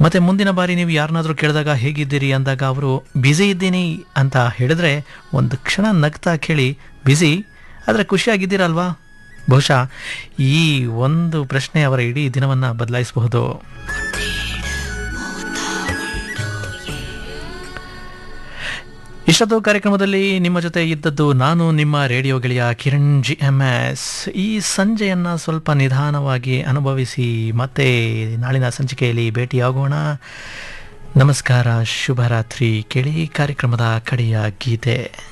ಮತ್ತು ಮುಂದಿನ ಬಾರಿ ನೀವು ಯಾರನ್ನಾದರೂ ಕೇಳಿದಾಗ ಹೇಗಿದ್ದೀರಿ ಅಂದಾಗ ಅವರು ಬ್ಯುಸಿ ಇದ್ದೀನಿ ಅಂತ ಹೇಳಿದ್ರೆ ಒಂದು ಕ್ಷಣ ನಗ್ತಾ ಕೇಳಿ ಬ್ಯುಸಿ ಆದರೆ ಖುಷಿಯಾಗಿದ್ದೀರಲ್ವಾ ಬಹುಶಃ ಈ ಒಂದು ಪ್ರಶ್ನೆ ಅವರ ಇಡೀ ದಿನವನ್ನು ಬದಲಾಯಿಸಬಹುದು ಇಷ್ಟೊತ್ತು ಕಾರ್ಯಕ್ರಮದಲ್ಲಿ ನಿಮ್ಮ ಜೊತೆ ಇದ್ದದ್ದು ನಾನು ನಿಮ್ಮ ರೇಡಿಯೋ ಗೆಳೆಯ ಕಿರಣ್ ಜಿ ಎಮ್ ಎಸ್ ಈ ಸಂಜೆಯನ್ನು ಸ್ವಲ್ಪ ನಿಧಾನವಾಗಿ ಅನುಭವಿಸಿ ಮತ್ತೆ ನಾಳಿನ ಸಂಚಿಕೆಯಲ್ಲಿ ಭೇಟಿಯಾಗೋಣ ನಮಸ್ಕಾರ ಶುಭರಾತ್ರಿ ಕೇಳಿ ಕಾರ್ಯಕ್ರಮದ ಕಡೆಯ ಗೀತೆ